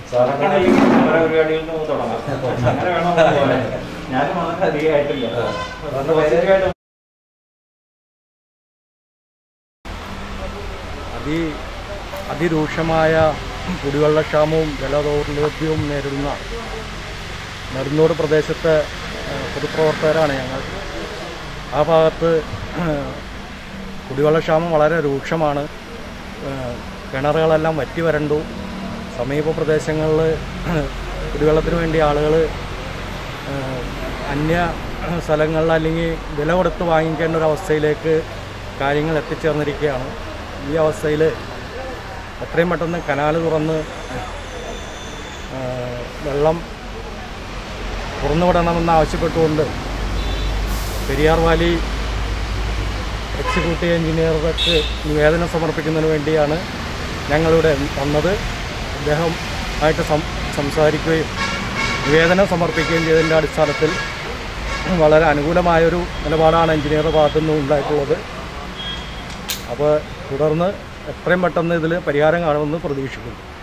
സാറൊക്കെയാണെങ്കിൽ സമര പരിപാടികളിൽ നിന്ന് തുടങ്ങാം അങ്ങനെ വേണോ പോലെ ഞാനും അങ്ങനെ അധികമായിട്ടില്ല അവരുടെ പേര്? പോസിറ്റീവായിട്ട് അതി അതിരൂക്ഷമായ കുടിവെള്ളക്ഷാമവും ജലദൗർലഭ്യവും നേരിടുന്ന നെടുന്നൂർ പ്രദേശത്തെ ഏഹ്, പൊതുപ്രവർത്തകരാണ് ഞങ്ങൾ ആ ഭാഗത്ത് ഏഹ്, കുടിവെള്ളക്ഷാമം വളരെ രൂക്ഷമാണ് ഏഹ്, കിണറുകളെല്ലാം വറ്റി വരണ്ടു സമീപ പ്രദേശങ്ങളിൽ കുടിവെള്ളത്തിന് വേണ്ടി ആളുകൾ അന്യ സ്ഥലങ്ങളിൽ അല്ലെങ്കിൽ വില കൊടുത്ത് വാങ്ങിക്കേണ്ട ഒരു അവസ്ഥയിലേക്ക് കാര്യങ്ങൾ എത്തിച്ചേർന്നിരിക്കുകയാണ് ഈ അവസ്ഥയിൽ എത്രയും പെട്ടെന്ന് കനാൽ തുറന്ന് ആ, വെള്ളം തുറന്നുവിടണമെന്ന് ആവശ്യപ്പെട്ടുകൊണ്ട് പെരിയാർ വാലി എക്സിക്യൂട്ടീവ് എഞ്ചിനീയർക്ക് നിവേദനം സമർപ്പിക്കുന്നതിന് വേണ്ടിയാണ് ഞങ്ങളിവിടെ വന്നത് അദ്ദേഹം ആയിട്ട് സം സംസാരിക്കുകയും നിവേദനം സമർപ്പിക്കുകയും ചെയ്തതിൻ്റെ അടിസ്ഥാനത്തിൽ വളരെ അനുകൂലമായൊരു നിലപാടാണ് എഞ്ചിനീയറുടെ ഭാഗത്തു നിന്നും ഉണ്ടായിട്ടുള്ളത് അപ്പോൾ തുടർന്ന് എത്രയും പെട്ടെന്ന് ഇതിൽ പരിഹാരം കാണുമെന്ന് പ്രതീക്ഷിക്കുന്നു